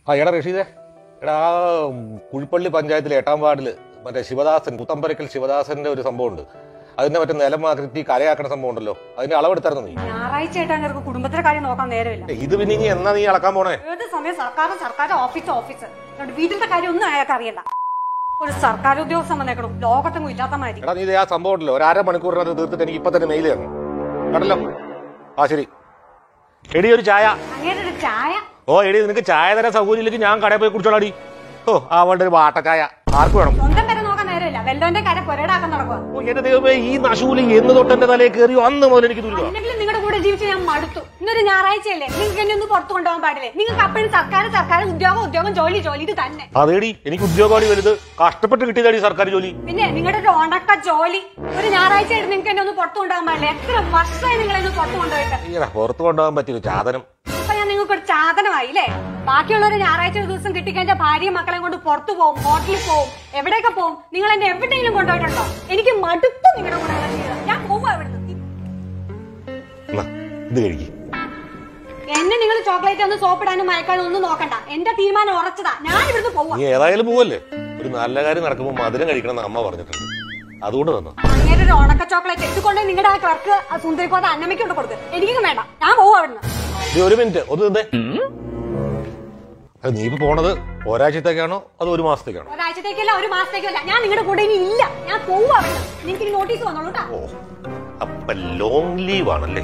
ആ എടാ റഷീദേ എടാ ആ കുഴിപ്പള്ളി പഞ്ചായത്തിലെ എട്ടാം വാർഡില് മറ്റേ ശിവദാസൻ കുത്തമ്പരക്കൽ ശിവദാസന്റെ ഒരു സംഭവമുണ്ട് അതിന്റെ മറ്റേ നിലം മാറ്റി കരയാക്കണ സംഭവം ഉണ്ടല്ലോ അതിന്റെ അളവെടുത്തായിരുന്നു നീ ഞായറാഴ്ച ആയിട്ട് അങ്ങനെ കുടുംബത്തിലെ കാര്യം നോക്കാൻ നേരമില്ല ഏ, ഇത് പിന്നെ ഇനി എന്നാ നീ അളക്കാൻ പോണേ ഏത് സമയം സർക്കാർ സർക്കാർ ഓഫീസ് ഓഫീസ് അതുകൊണ്ട് വീട്ടിലത്തെ കാര്യം ഒന്നും അയാൾക്ക് അറിയണ്ട ഒരു സർക്കാർ ഉദ്യോഗസ്ഥൻ വന്നേക്കണം ലോകത്തെങ്ങും ഇല്ലാത്ത മാതിരി എടാ നീ ഇത് ആ സംഭവം ഉണ്ടല്ലോ ഒരു അര മണിക്കൂറിനകത്ത് തീർത്തിട്ട് എനിക്ക് ഇപ്പൊ തന്നെ മെയിൽ തരണം കണ്ടല്ലോ ആ ശരി എടി ഒരു ചായ അങ്ങനെ ഒരു ചായ ഓ എടി നിനക്ക് ചായ തരാൻ സൗകര്യമില്ലെങ്കിൽ ഞാൻ കടയിൽ പോയി കുടിച്ചോളാടി ഓ അവളുടെ ഒരു വാട്ട ചായ ആർക്ക് വേണം സ്വന്തം പേരെ നോക്കാൻ നേരമില്ല വെല്ലോന്റെ കര പൊരടാക്കാൻ നടക്കുക ഓ, എന്റെ ദൈവമേ ഈ നശൂലി എന്ന് തൊട്ട് എന്റെ തലയിൽ കയറിയോ അന്ന് മുതൽ എനിക്ക് ദുരിതം അല്ലെങ്കിൽ നിങ്ങളുടെ കൂടെ ജീവിച്ച് ഞാൻ മടുത്തു ഇന്നൊരു ഞായറാഴ്ചയല്ലേ നിങ്ങൾക്ക് എന്നെ ഒന്ന് പുറത്തു കൊണ്ടുപോകാൻ പാടില്ലേ നിങ്ങൾക്ക് അപ്പോഴും സർക്കാർ സർക്കാർ ഉദ്യോഗം ഉദ്യോഗം ജോലി ജോലി ഇത് തന്നെ അതേടി എനിക്ക് ഉദ്യോഗമാണ് വലുത് കഷ്ടപ്പെട്ട് കിട്ടിയതാടി സർക്കാർ ജോലി പിന്നെ നിങ്ങളുടെ ഒരു ഉണക്ക ജോലി ഒരു ഞായറാഴ്ച ആയിട്ട് നിങ്ങൾക്ക് എന്നെ ഒന്ന് പുറത്തു കൊണ്ടുപോകാൻ പാടില്ല എത്ര വർഷമായി നിങ്ങളെ ഒന്ന് പുറത്തു കൊണ്ടുപോയിട്ട് ഈടാ പുറത്തു കൊണ്ടുപോകാൻ പറ്റിയൊരു ചാതനം അപ്പൊ ഞാൻ നിങ്ങൾക്ക് ഒരു ചാതനമായി അല്ലേ ബാക്കിയുള്ളവര് ഞായറാഴ്ച ഒരു ദിവസം കിട്ടിക്കഴിഞ്ഞാൽ ഭാര്യയും മക്കളെയും കൊണ്ട് പുറത്തു പോകും ഹോട്ടലിൽ പോകും എവിടെയൊക്കെ പോകും നിങ്ങൾ എന്നെ എവിടെയെങ്കിലും കൊണ്ടുപോയിട്ടുണ്ടോ എനിക്ക് മടുത്തു നിങ്ങളുടെ കൂടെ ഉള്ള ജീവിതം ഞാൻ പോവാ ഇവിടുന്ന് എന്നാ, ഇത് കഴിക്കും എന്നെ നിങ്ങൾ ചോക്ലേറ്റ് ഒന്ന് സോപ്പിടാനും മയക്കാനും ഒന്നും നോക്കണ്ട എന്റെ തീരുമാനം ഉറച്ചതാ ഞാൻ ഇവിടുന്ന് പോവാ നീ ഏതായാലും പോവല്ലേ ഒരു നല്ല കാര്യം നടക്കുമ്പോൾ മധുരം കഴിക്കണം എന്ന് അമ്മ പറഞ്ഞിട്ടുണ്ട് അതുകൊണ്ട് തന്നു അങ്ങനെ ഒരു ഉണക്ക ചോക്ലേറ്റ് ഇതുകൊണ്ട് നിങ്ങളുടെ ആ ക്ലർക്ക് ആ സുന്ദരിക്കോത അന്നമ്മയ്ക്ക് കൊണ്ട് കൊടുക്ക് എനിക്കും വേണ്ട ഞാൻ പോവാ അവിടുന്ന് നീ ഒരു മിനിറ്റ് ഒന്ന് നിന്നേ അത് നീ ഇപ്പൊ പോണത് ഒരാഴ്ചത്തേക്കാണോ അതോ ഒരു മാസത്തേക്കാണോ ഒരാഴ്ചത്തേക്കല്ല ഒരു മാസത്തേക്കല്ല ഞാൻ നിങ്ങളുടെ കൂടെ ഇനി ഇല്ല ഞാൻ പോവാ അവിടുന്ന് നിങ്ങൾക്ക് ഇനി നോട്ടീസ് വന്നോളൂ കേട്ടോ ഓ അപ്പൊ ലോങ് ലീവ് ആണല്ലേ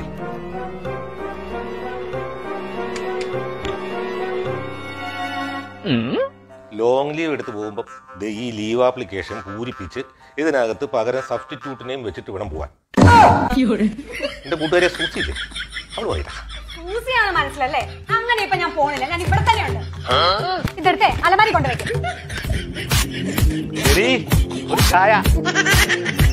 ലോങ് ലീവ് എടുത്ത് പോകുമ്പോൾ ദേ ഈ ലീവ് ആപ്ലിക്കേഷൻ പൂരിപ്പിച്ച് ഇതിനകത്ത് പകരം സബ്സ്റ്റിറ്റ്യൂട്ടിനെയും വെച്ചിട്ട് വേണം പോവാൻ എന്റെ കൂട്ടുകാരെ സൂക്ഷിച്ചില്ലേ അവള് പോയിട്ടാ ഊസിയാണ് മനസ്സിലല്ലേ അങ്ങനെ ഇപ്പൊ ഞാൻ പോണില്ല ഞാൻ ഇവിടെ തന്നെയുണ്ട് ഇതെടുത്തേ അലമാരി കൊണ്ടുവയ്ക്കും ശരി ഒരു ചായ